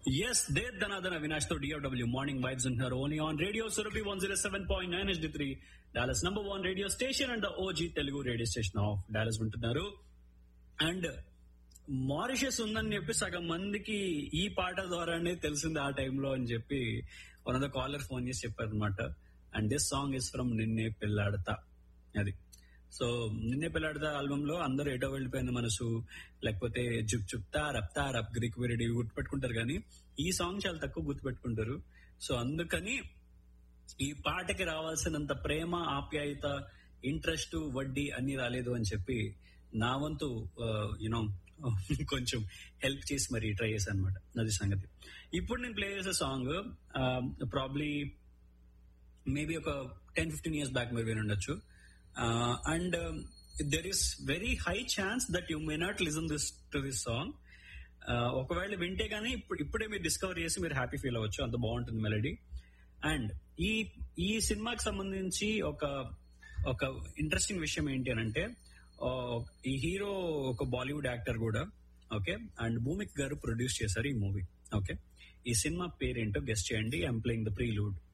yes they ధనాధన అవినాష్ తో D O W morning vibes ఉంటున్నారు only on radio Surabhi one zero seven point nine HD three Dallas number one radio station and O G Telugu radio station of Dallas ఉంటున్నారు and Mauritius ఉందని చెప్పి సగం మందికి ఈ పాట ద్వారానే తెలిసింది ఆ టైంలో అని చెప్పి one of the caller phone చేసి చెప్పారు అనమాట and this song is from Ninne Pelladatha అది సో నిన్నే పెళ్ళాడతా ఆల్బమ్ లో అందరూ ఎటో వెళ్ళిపోయిన మనసు లేకపోతే జుక్ చుక్తా రప్తా రప్ గ్రీక్ వెరడి గుర్తుపెట్టుకుంటారు కానీ ఈ సాంగ్ చాలా తక్కువ గుర్తుపెట్టుకుంటారు సో అందుకని ఈ పాటకి రావాల్సినంత ప్రేమ ఆప్యాయత ఇంట్రెస్ట్ వడ్డీ అన్ని రాలేదు అని చెప్పి నా వంతు యునో కొంచెం హెల్ప్ చేసి మరి ట్రై చేశాను అనమాట అది సంగతి ఇప్పుడు నేను ప్లే చేసే సాంగ్ ప్రాబ్లీ మేబీ ఒక టెన్ ఫిఫ్టీన్ ఇయర్స్ బ్యాక్ మీరు వినుండొచ్చు and there is very high chance that you may not listen this to this song ఒకవేళ వింటే గానీ ఇప్పుడు ఇప్పుడే మీరు డిస్కవర్ చేసి మీరు హ్యాపీ ఫీల్ అవ్వచ్చు అంత బాగుంటుంది మెలడీ అండ్ ఈ ఈ సినిమాకి సంబంధించి ఒక ఒక ఇంట్రెస్టింగ్ విషయం ఏంటి అని అంటే ఈ హీరో ఒక బాలీవుడ్ యాక్టర్ కూడా ఓకే అండ్ భూమిక్ గారు ప్రొడ్యూస్ చేశారు ఈ మూవీ ఓకే ఈ సినిమా పేరేంటో గెస్ట్ చేయండి ఐఎమ్ ప్లేయింగ్ ద ప్రీలూడ్